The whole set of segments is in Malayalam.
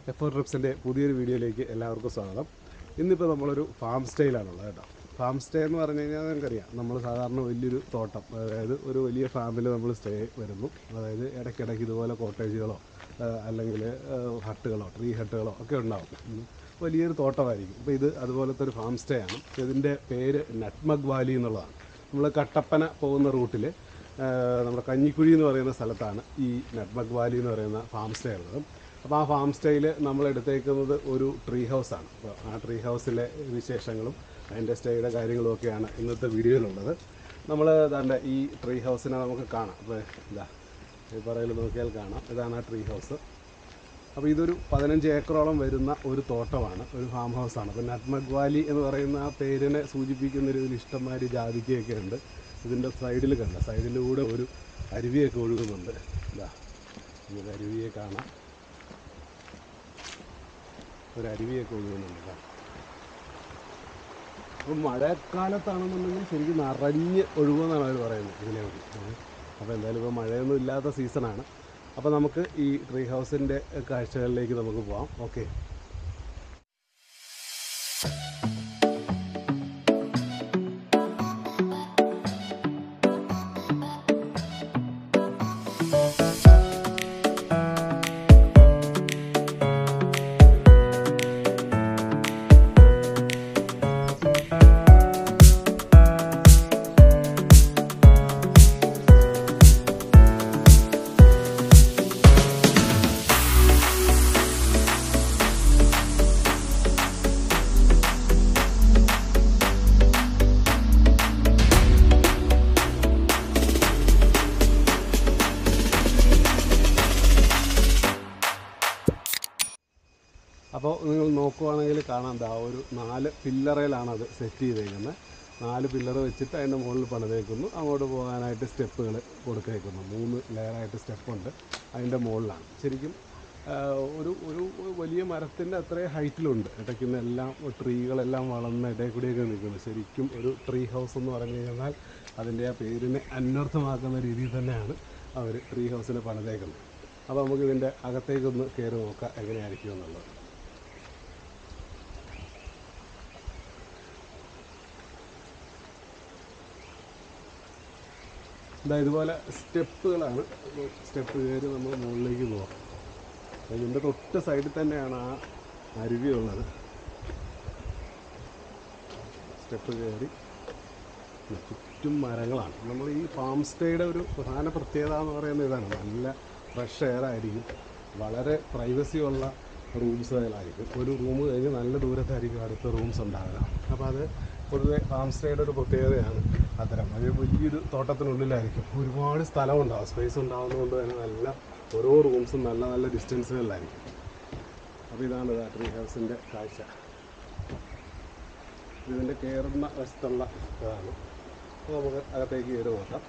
എഫ് ട്രിപ്സിൻ്റെ പുതിയൊരു വീഡിയോയിലേക്ക് എല്ലാവർക്കും സ്വാഗതം ഇന്നിപ്പോൾ നമ്മളൊരു ഫാം സ്റ്റൈലാണുള്ളത് കേട്ടോ ഫാം സ്റ്റേ എന്ന് പറഞ്ഞു കഴിഞ്ഞാൽ നിങ്ങൾക്കറിയാം നമ്മൾ സാധാരണ വലിയൊരു തോട്ടം അതായത് ഒരു വലിയ ഫാമിൽ നമ്മൾ സ്റ്റേ വരുന്നു അതായത് ഇടയ്ക്കിടയ്ക്ക് ഇതുപോലെ കോട്ടേജുകളോ അല്ലെങ്കിൽ ഹട്ടുകളോ ട്രീ ഹട്ടുകളോ ഒക്കെ ഉണ്ടാവും ഉം. വലിയൊരു തോട്ടമായിരിക്കും അപ്പോൾ ഇത് അതുപോലത്തെ ഒരു ഫാം സ്റ്റേ ആണ് ഇതിൻ്റെ പേര് നട്ട്മഗ് വാലി എന്നുള്ളതാണ് നമ്മൾ കട്ടപ്പന പോകുന്ന റൂട്ടിൽ നമ്മുടെ കഞ്ഞിക്കുഴി എന്ന് പറയുന്ന സ്ഥലത്താണ് ഈ നട്ട്മഗ് വാലി എന്ന് പറയുന്ന ഫാം സ്റ്റേ ഉള്ളത് അപ്പോൾ ആ ഫാം സ്റ്റേയിൽ നമ്മൾ എടുത്തേക്കുന്നത് ഒരു ട്രീ ഹൗസാണ് അപ്പോൾ ആ ട്രീ ഹൗസിലെ വിശേഷങ്ങളും അതിൻ്റെ സ്റ്റേയുടെ കാര്യങ്ങളും ഒക്കെയാണ് ഇന്നത്തെ വീഡിയോയിലുള്ളത് നമ്മൾ ദാണ്ട ഈ ട്രീ ഹൗസിനെ നമുക്ക് കാണാം അപ്പോൾ ഇതാ ഈ പറയിൽ നോക്കിയാൽ കാണാം ഇതാണ് ആ ട്രീ ഹൗസ് അപ്പോൾ ഇതൊരു പതിനഞ്ച് ഏക്കറോളം വരുന്ന ഒരു തോട്ടമാണ് ഒരു ഫാം ഹൗസാണ് അപ്പോൾ നട്ട്മഗ് വാലി എന്ന് പറയുന്ന ആ പേരിനെ സൂചിപ്പിക്കുന്ന ഒരു ഇഷ്ടംമാതിരി ജാതിക്കയൊക്കെ ഉണ്ട് ഇതിൻ്റെ സൈഡിൽ കണ്ട സൈഡിലൂടെ ഒരു അരുവിയൊക്കെ ഒഴുകുന്നുണ്ട് ഇതാ നമുക്ക് അരുവിയെ കാണാം ഒരു അരുവിയൊക്കെ ഒഴുകുന്നുണ്ട് ഇതാ അപ്പം മഴക്കാലത്താണെന്നുണ്ടെങ്കിൽ ശരിക്കും നിറഞ്ഞ് ഒഴുകുമെന്നാണ് അവർ പറയുന്നത് ഇതിനെ വേണ്ടി അപ്പോൾ എന്തായാലും ഇപ്പോൾ മഴയൊന്നും ഇല്ലാത്ത സീസണാണ് അപ്പോൾ നമുക്ക് ഈ ട്രീ ഹൗസിൻ്റെ കാഴ്ചകളിലേക്ക് നമുക്ക് പോവാം ഓക്കെ അപ്പോൾ നിങ്ങൾ നോക്കുവാണെങ്കിൽ കാണാം ദാ ഒരു നാല് പില്ലറയിലാണ് അത് സെറ്റ് ചെയ്തേക്കുന്നത് നാല് പില്ലർ വെച്ചിട്ട് അതിൻ്റെ മുകളിൽ പണിതേക്കുന്നു അങ്ങോട്ട് പോകാനായിട്ട് സ്റ്റെപ്പുകൾ കൊടുത്തേക്കുന്നു മൂന്ന് ലെയറായിട്ട് സ്റ്റെപ്പുണ്ട് അതിൻ്റെ മുകളിലാണ് ശരിക്കും ആ, ഒരു ഒരു ഒരു വലിയ മരത്തിൻ്റെ അത്രയും ഹൈറ്റിലുണ്ട് ഇടയ്ക്ക് നിന്ന് എല്ലാം ട്രീകളെല്ലാം വളർന്ന് ഇടയിൽ കൂടിയൊക്കെ നിൽക്കുന്നു ശരിക്കും ഒരു ട്രീ ഹൗസ് എന്ന് പറഞ്ഞു കഴിഞ്ഞാൽ അതിൻ്റെ ആ പേരിനെ അന്വർത്ഥമാക്കുന്ന രീതിയിൽ തന്നെയാണ് അവർ ട്രീ ഹൗസിനെ പണിതേക്കുന്നത് അപ്പോൾ നമുക്ക് ഇതിൻ്റെ അകത്തേക്കൊന്ന് കയറി നോക്കാം എങ്ങനെയായിരിക്കും എന്നുള്ളത് ഇതാ ഇതുപോലെ സ്റ്റെപ്പുകളാണ് സ്റ്റെപ്പ് കയറി നമ്മൾ മുകളിലേക്ക് പോകാം ഇതിൻ്റെ തൊട്ട് സൈഡിൽ തന്നെയാണ് ആ അരുവി ഉള്ളത് സ്റ്റെപ്പ് കയറി ചുറ്റും മരങ്ങളാണ് നമ്മൾ ഈ ഫാം സ്റ്റേയുടെ ഒരു പ്രധാന പ്രത്യേകത എന്ന് പറയുന്നത് ഇതാണ് നല്ല ഫ്രഷ് എയർ ആയിരിക്കും വളരെ പ്രൈവസി ഉള്ള റൂംസുകളായിരിക്കും ഒരു റൂം കഴിഞ്ഞ് നല്ല ദൂരത്തായിരിക്കും അടുത്ത റൂംസ് ഉണ്ടാവുക അപ്പോൾ അത് പൊതുവെ ഫാം സ്റ്റേയുടെ ഒരു പ്രത്യേകതയാണ് അത്തരം അത് വലിയൊരു തോട്ടത്തിനുള്ളിലായിരിക്കും ഒരുപാട് സ്ഥലമുണ്ടാവും സ്പേസ് ഉണ്ടാകുന്നതുകൊണ്ട് തന്നെ നല്ല ഓരോ റൂംസും നല്ല നല്ല ഡിസ്റ്റൻസുകളിലായിരിക്കും അപ്പോൾ ഇതാണ് ട്രീ ഹൗസിൻ്റെ കാഴ്ച ഇതിൻ്റെ കയറുന്ന വശത്തുള്ള ഇതാണ് അപ്പോൾ നമുക്ക് അകത്തേക്ക് കയറി നോക്കാം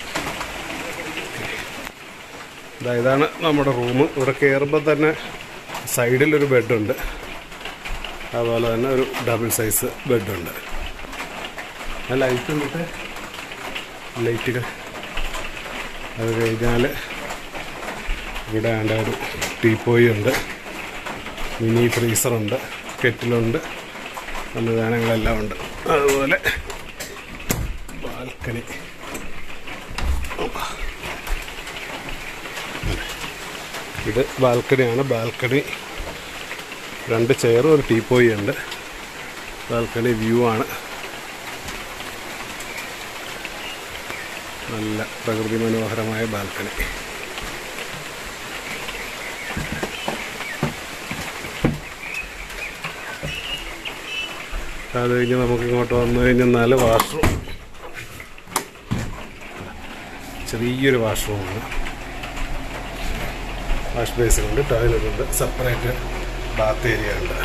ഇതാ ഇതാണ് നമ്മുടെ റൂം ഇവിടെ കയറുമ്പോൾ തന്നെ സൈഡിലൊരു ബെഡുണ്ട് അതുപോലെ തന്നെ ഒരു ഡബിൾ സൈസ് ബെഡുണ്ട് ആ ലൈറ്റ് ഉണ്ടിട്ട് ലൈറ്റുകൾ അത് കഴിഞ്ഞാൽ ഇവിടെ ആണ്ട ഒരു ടീപ്പോയി ഉണ്ട് മിനി ഫ്രീസറുണ്ട് കെറ്റിലുണ്ട് സംവിധാനങ്ങളെല്ലാം ഉണ്ട് അതുപോലെ ബാൽക്കണി ഇത് ബാൽക്കണിയാണ് ബാൽക്കണി രണ്ട് ചെയറും ഒരു ടീപ്പോയി ഉണ്ട് ബാൽക്കണി വ്യൂ ആണ് നല്ല പ്രകൃതി മനോഹരമായ ബാൽക്കണി അത് കഴിഞ്ഞ് നമുക്ക് ഇങ്ങോട്ട് വന്നു കഴിഞ്ഞാൽ വാഷ്റൂം ചെറിയൊരു വാഷ്റൂമാണ് വാഷ് ബേസിനുണ്ട് ടോയ്ലറ്റ് ഉണ്ട് സെപ്പറേറ്റ് ബാത്ത് ഏരിയ ഉണ്ട്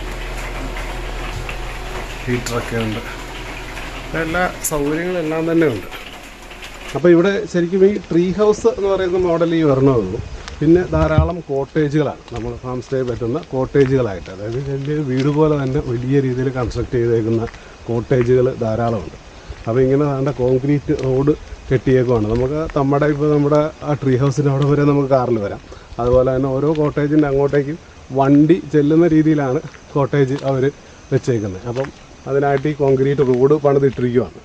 ഹീറ്ററൊക്കെ ഉണ്ട് എല്ലാ സൗകര്യങ്ങളും എല്ലാം തന്നെ ഉണ്ട് അപ്പോൾ ഇവിടെ ശരിക്കും ഈ ട്രീ ഹൗസ് എന്ന് പറയുന്ന മോഡൽ ഈ വരണമുള്ളൂ പിന്നെ ധാരാളം കോട്ടേജുകളാണ് നമ്മൾ ഫാം സ്റ്റേ പറ്റുന്ന കോട്ടേജുകളായിട്ട് അതായത് വലിയ വീട് പോലെ തന്നെ വലിയ രീതിയിൽ കൺസ്ട്രക്ട് ചെയ്തേക്കുന്ന കോട്ടേജുകൾ ധാരാളമുണ്ട് അപ്പോൾ ഇങ്ങനെ വേണ്ട കോൺക്രീറ്റ് റോഡ് കെട്ടിയേക്കുവാണ് നമുക്ക് നമ്മുടെ ഇപ്പോൾ നമ്മുടെ ആ ട്രീ ഹൗസിൻ്റെ അവിടെ വരെ നമുക്ക് കാറിൽ വരാം അതുപോലെ തന്നെ ഓരോ കോട്ടേജിൻ്റെ അങ്ങോട്ടേക്കും വണ്ടി ചെല്ലുന്ന രീതിയിലാണ് കോട്ടേജ് അവർ വെച്ചേക്കുന്നത് അപ്പം അതിനായിട്ട് ഈ കോൺക്രീറ്റ് റോഡ് പണിതിട്ടിരിക്കുവാണ്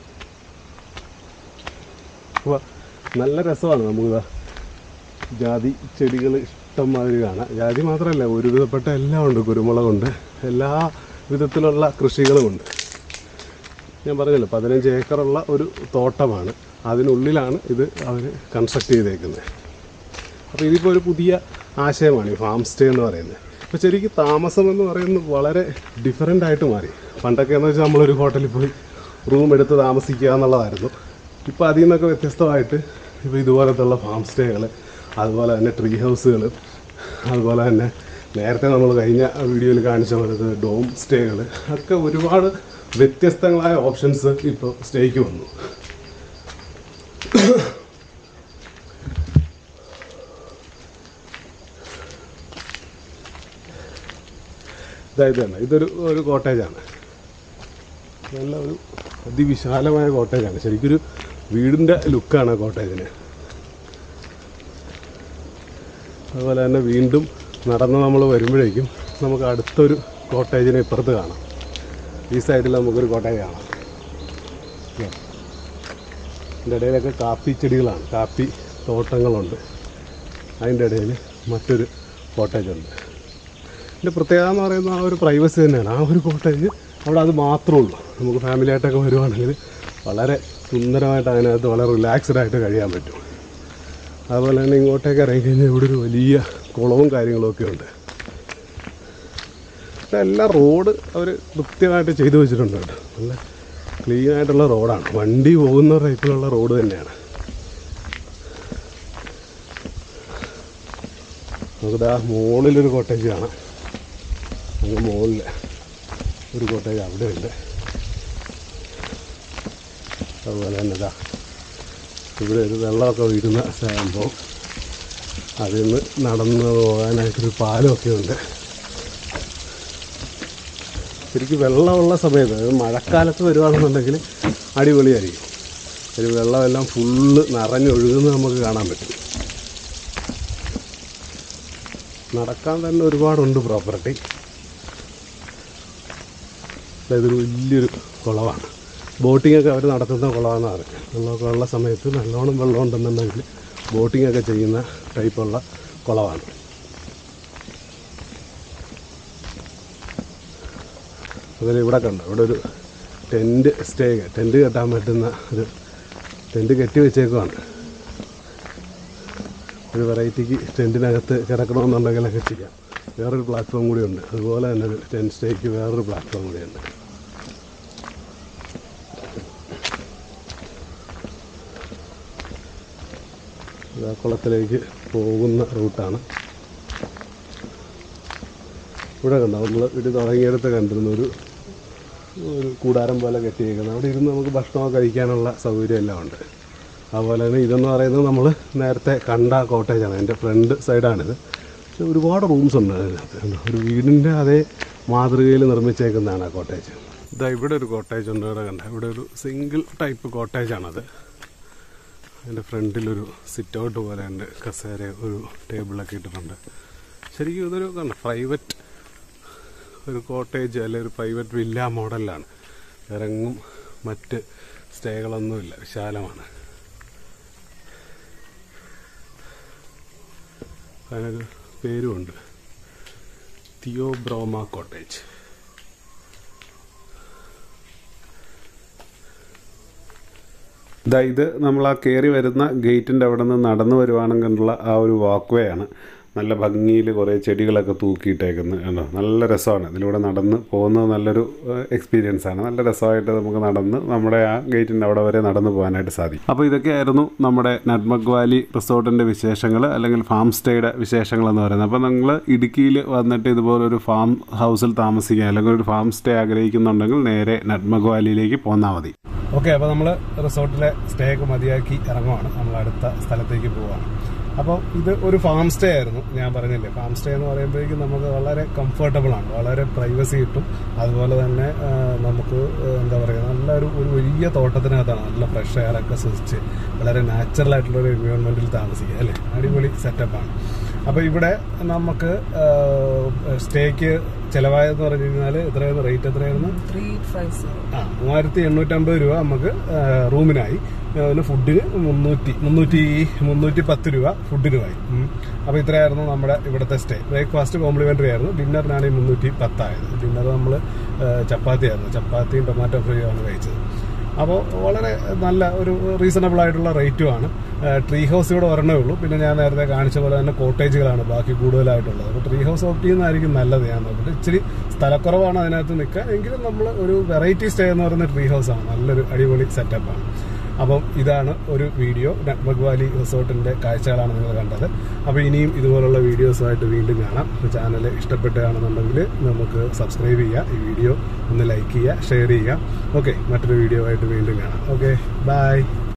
അപ്പോൾ നല്ല രസമാണ് നമുക്ക് ജാതി ചെടികൾ ഇഷ്ടം മാതിരി കാണാം ജാതി മാത്രമല്ല ഒരു വിധപ്പെട്ട എല്ലാം ഉണ്ട് കുരുമുളകുണ്ട് എല്ലാ വിധത്തിലുള്ള കൃഷികളുമുണ്ട് ഞാൻ പറഞ്ഞല്ലോ പതിനഞ്ച് ഏക്കറുള്ള ഒരു തോട്ടമാണ് അതിനുള്ളിലാണ് ഇത് അവർ കൺസ്ട്രക്ട് ചെയ്തേക്കുന്നത് അപ്പോൾ ഇതിപ്പോൾ ഒരു പുതിയ ആശയമാണ് ഈ ഫാം സ്റ്റേ എന്ന് പറയുന്നത് ഇപ്പോൾ ശരിക്കും താമസം എന്ന് പറയുന്നത് വളരെ ഡിഫറെൻ്റ് ആയിട്ട് മാറി പണ്ടൊക്കെ എന്ന് വെച്ചാൽ നമ്മളൊരു ഹോട്ടലിൽ പോയി റൂം എടുത്ത് താമസിക്കുക എന്നുള്ളതായിരുന്നു ഇപ്പോൾ അതിൽ നിന്നൊക്കെ വ്യത്യസ്തമായിട്ട് ഇപ്പോൾ ഇതുപോലത്തുള്ള ഫാം സ്റ്റേകൾ അതുപോലെ തന്നെ ട്രീ ഹൗസുകൾ അതുപോലെ തന്നെ നേരത്തെ നമ്മൾ കഴിഞ്ഞ വീഡിയോയിൽ കാണിച്ച പോലത്തെ ഡോം സ്റ്റേകൾ ഒക്കെ ഒരുപാട് വ്യത്യസ്തങ്ങളായ ഓപ്ഷൻസ് ഇപ്പോൾ സ്റ്റേക്ക് വന്നു ഇതായത് തന്നെ ഇതൊരു ഒരു കോട്ടേജാണ് നല്ല ഒരു അതിവിശാലമായ കോട്ടേജാണ് ശരിക്കൊരു വീടിൻ്റെ ലുക്കാണ് ആ കോട്ടേജിന് അതുപോലെ തന്നെ വീണ്ടും നടന്ന് നമ്മൾ വരുമ്പോഴേക്കും നമുക്ക് അടുത്തൊരു കോട്ടേജിനെ ഇപ്പുറത്ത് കാണാം ഈ സൈഡിൽ നമുക്കൊരു കോട്ടേജ് കാണാം ഇല്ലേ? ഇതിൻ്റെ ഇടയിലൊക്കെ കാപ്പി ചെടികളാണ് കാപ്പി തോട്ടങ്ങളുണ്ട് അതിൻ്റെ ഇടയിൽ മറ്റൊരു കോട്ടേജ് ഉണ്ട് ഇതിൻ്റെ പ്രത്യേകത എന്ന് പറയുന്നത് ആ ഒരു പ്രൈവസി തന്നെയാണ് ആ ഒരു കോട്ടേജ് അവിടെ അത് മാത്രമേ ഉള്ളൂ നമുക്ക് ഫാമിലി ആയിട്ടൊക്കെ വരുവാണെങ്കിൽ വളരെ സുന്ദരമായിട്ട് അതിനകത്ത് വളരെ റിലാക്സ്ഡ് ആയിട്ട് കഴിയാൻ പറ്റും അതുപോലെ തന്നെ ഇങ്ങോട്ടേക്ക് ഇറങ്ങി കഴിഞ്ഞാൽ ഇവിടെ ഒരു വലിയ കുളവും കാര്യങ്ങളൊക്കെ ഉണ്ട് എല്ലാം റോഡ് അവർ കൃത്യമായിട്ട് ചെയ്തു വെച്ചിട്ടുണ്ട് കേട്ടോ നല്ല ക്ലീൻ ആയിട്ടുള്ള റോഡാണ് വണ്ടി പോകുന്ന ടൈപ്പിലുള്ള റോഡ് തന്നെയാണ് നമുക്കിതാ മുകളിലൊരു കോട്ടേജ് കാണാം അങ്ങ് മുകളിൽ ഒരു കോട്ടേജ് അവിടെ ഉണ്ട് അതുപോലെ തന്നെ ഇതാ ഇവിടെ ഒരു വെള്ളമൊക്കെ വീഴുന്ന സംഭവം അതിൽ നിന്ന് നടന്ന് പോകാനായിട്ടൊരു പാലമൊക്കെ ഉണ്ട് ശരിക്കും വെള്ളമുള്ള സമയത്ത് അതായത് മഴക്കാലത്ത് വരുവാണെന്നുണ്ടെങ്കിൽ അടിപൊളിയായിരിക്കും ഒരു വെള്ളമെല്ലാം ഫുള്ള് നിറഞ്ഞൊഴുകുന്നത് നമുക്ക് കാണാൻ പറ്റും നടക്കാൻ തന്നെ ഒരുപാടുണ്ട് പ്രോപ്പർട്ടി ഇതൊരു വലിയൊരു കുളമാണ് ബോട്ടിംഗ് ഒക്കെ അവർ നടത്തുന്ന കുളമാണെന്ന് അറിയാം വെള്ളമൊക്കെ ഉള്ള സമയത്ത് നല്ലോണം വെള്ളം ഉണ്ടെന്നുണ്ടെങ്കിൽ ബോട്ടിംഗ് ഒക്കെ ചെയ്യുന്ന ടൈപ്പുള്ള കുളമാണ് അതുപോലെ ഇവിടെ കണ്ടോ ഇവിടെ ഒരു ടെൻറ്റ് സ്റ്റേ ടെൻറ്റ് കെട്ടാൻ പറ്റുന്ന ഒരു ടെൻറ്റ് കെട്ടി വെച്ചേക്കുവാണ് ഒരു വെറൈറ്റിക്ക് ടെൻറ്റിനകത്ത് കിടക്കണമെന്നുണ്ടെങ്കിലൊക്കെ ചെയ്യാം വേറൊരു പ്ലാറ്റ്ഫോം കൂടിയുണ്ട് അതുപോലെ തന്നെ ഒരു ടെൻറ്റ് സ്റ്റേക്ക് വേറൊരു പ്ലാറ്റ്ഫോം കൂടിയുണ്ട് ഇത് ആ കുളത്തിലേക്ക് പോകുന്ന റൂട്ടാണ് ഇവിടെ കണ്ടോ നമ്മൾ ഇത് തുടങ്ങിയെടുത്ത് കണ്ടിരുന്ന ഒരു ഒരു കൂടാരം പോലെ കെട്ടിയേക്കുന്നത് അവിടെ ഇരുന്ന് നമുക്ക് ഭക്ഷണമൊക്കെ കഴിക്കാനുള്ള സൗകര്യം എല്ലാം ഉണ്ട് അതുപോലെ തന്നെ ഇതെന്ന് പറയുന്നത് നമ്മൾ നേരത്തെ കണ്ട കോട്ടേജാണ് എൻ്റെ ഫ്രണ്ട് സൈഡാണിത് പക്ഷെ ഒരുപാട് റൂംസ് ഉണ്ട് അതിനകത്ത് കണ്ടോ? ഒരു വീടിൻ്റെ അതേ മാതൃകയിൽ നിർമ്മിച്ചേക്കുന്നതാണ് ആ കോട്ടേജ് ഇതാ ഇവിടെ ഒരു കോട്ടേജ് ഉണ്ട് ഇവിടെ കണ്ട ഇവിടെ ഒരു സിംഗിൾ ടൈപ്പ് കോട്ടേജാണത് അതിൻ്റെ ഫ്രണ്ടിലൊരു സിറ്റ് ഔട്ട് പോലെ ഉണ്ട് കസേര ഒരു ടേബിളൊക്കെ ഇട്ടിട്ടുണ്ട് ശരിക്കും ഇതൊരു കണ്ട പ്രൈവറ്റ് ഒരു കോട്ടേജ് അല്ലെ ഒരു പ്രൈവറ്റ് വില്ല മോഡലിലാണ് ഇറങ്ങും മറ്റ് സ്റ്റേകളൊന്നുമില്ല വിശാലമാണ് അതിനൊരു പേരുമുണ്ട് തിയോബ്രോമ കോട്ടേജ് ഇതാ ഇത് നമ്മൾ ആ കയറി വരുന്ന ഗേറ്റിൻ്റെ അവിടെ നിന്ന് നടന്നു വരുവാണെങ്കിലുള്ള ആ ഒരു വാക്ക് വേ ആണ് നല്ല ഭംഗിയിൽ കുറേ ചെടികളൊക്കെ തൂക്കിയിട്ടേക്കുന്നത് കണ്ടോ നല്ല രസമാണ് ഇതിലൂടെ നടന്ന് പോകുന്നത് നല്ലൊരു എക്സ്പീരിയൻസ് ആണ് നല്ല രസമായിട്ട് നമുക്ക് നടന്ന് നമ്മുടെ ആ ഗേറ്റിൻ്റെ അവിടെ വരെ നടന്നു പോകാനായിട്ട് സാധിക്കും അപ്പോൾ ഇതൊക്കെയായിരുന്നു നമ്മുടെ നട്മക് വാലി റിസോർട്ടിൻ്റെ വിശേഷങ്ങൾ അല്ലെങ്കിൽ ഫാം സ്റ്റേയുടെ വിശേഷങ്ങൾ എന്ന് പറയുന്നത് അപ്പോൾ നിങ്ങൾ ഇടുക്കിയിൽ വന്നിട്ട് ഇതുപോലൊരു ഫാം ഹൗസിൽ താമസിക്കാൻ അല്ലെങ്കിൽ ഒരു ഫാം സ്റ്റേ ആഗ്രഹിക്കുന്നുണ്ടെങ്കിൽ നേരെ നട്മക് വാലിയിലേക്ക് പോന്നാൽ മതി ഓക്കെ അപ്പോൾ നമ്മൾ റിസോർട്ടിലെ സ്റ്റേ ഒക്കെ മതിയാക്കി ഇറങ്ങുവാണ് നമ്മൾ അടുത്ത സ്ഥലത്തേക്ക് പോവാണ് അപ്പോൾ ഇത് ഒരു ഫാം സ്റ്റേ ആയിരുന്നു ഞാൻ പറഞ്ഞില്ലേ ഫാം സ്റ്റേ എന്ന് പറയുമ്പോഴേക്കും നമുക്ക് വളരെ കംഫർട്ടബിൾ ആണ് വളരെ പ്രൈവസി കിട്ടും അതുപോലെ തന്നെ ആ, നമുക്ക് ആ, എന്താ പറയുക നല്ലൊരു ഒരു വലിയ തോട്ടത്തിനകത്താണ് നല്ല ഫ്രഷ് എയർ ഒക്കെ ശ്വസിച്ച് വളരെ നാച്ചുറൽ ആയിട്ടുള്ള ഒരു എൻവയോൺമെന്റിൽ താമസിക്കുക അല്ലേ അടിപൊളി സെറ്റപ്പാണ് അപ്പോൾ ഇവിടെ നമുക്ക് സ്റ്റേക്ക് ചിലവായെന്ന് പറഞ്ഞു കഴിഞ്ഞാൽ എത്രയായിരുന്നു റേറ്റ് എത്രയായിരുന്നു ത്രീ ഫൈവ് സീറോ ആ മൂവായിരത്തി എണ്ണൂറ്റമ്പത് രൂപ നമുക്ക് ആ, റൂമിനായി ആ, പിന്നെ ഫുഡിന് മുന്നൂറ്റി മുന്നൂറ്റി മുന്നൂറ്റി പത്ത് രൂപ ഫുഡിനുമായി ഉം. അപ്പോൾ ഇത്രയായിരുന്നു നമ്മുടെ ഇവിടുത്തെ സ്റ്റേ ബ്രേക്ക്ഫാസ്റ്റ് കോംപ്ലിമെന്ററി ആയിരുന്നു ഡിന്നറിനാണ് ഈ മുന്നൂറ്റി പത്തായത് ഡിന്നർ നമ്മൾ ചപ്പാത്തി ആയിരുന്നു ചപ്പാത്തിയും ടൊമാറ്റോ ഫ്രൈയും ആണ് കഴിച്ചത് അപ്പോൾ വളരെ നല്ല ഒരു റീസണബിൾ ആയിട്ടുള്ള റേറ്റും ആണ് ട്രീ ഹൗസ് ഇവിടെ ഒരെണ്ണേ ഉള്ളൂ പിന്നെ ഞാൻ നേരത്തെ കാണിച്ച പോലെ തന്നെ കോട്ടേജുകളാണ് ബാക്കി കൂടുതലായിട്ടുള്ളത് അപ്പോൾ ട്രീ ഹൗസ് ഓപ്റ്റ് ചെയ്യുന്നതായിരിക്കും നല്ലത് ഞാൻ നോക്കിയിട്ട് ഇച്ചിരി സ്ഥലക്കുറവാണ് അതിനകത്ത് നിൽക്കുക എങ്കിലും നമ്മൾ ഒരു വെറൈറ്റി സ്റ്റേ എന്ന് പറയുന്ന ട്രീ ഹൗസ് ആണ് നല്ലൊരു അടിപൊളി സെറ്റപ്പാണ് അപ്പം ഇതാണ് ഒരു വീഡിയോ നെറ്റ്വർക്ക് വാലി റിസോർട്ടിന്റെ കാഴ്ചകളാണ് നിങ്ങൾ കണ്ടത് അപ്പോൾ ഇനിയും ഇതുപോലുള്ള വീഡിയോസുമായിട്ട് വീണ്ടും കാണാം ചാനൽ ഇഷ്ടപ്പെട്ടുകയാണെന്നുണ്ടെങ്കിൽ നമുക്ക് സബ്സ്ക്രൈബ് ചെയ്യുക ഈ വീഡിയോ ഒന്ന് ലൈക്ക് ചെയ്യുക ഷെയർ ചെയ്യുക ഓക്കെ മറ്റൊരു വീഡിയോ ആയിട്ട് വീണ്ടും കാണാം ഓക്കെ ബൈ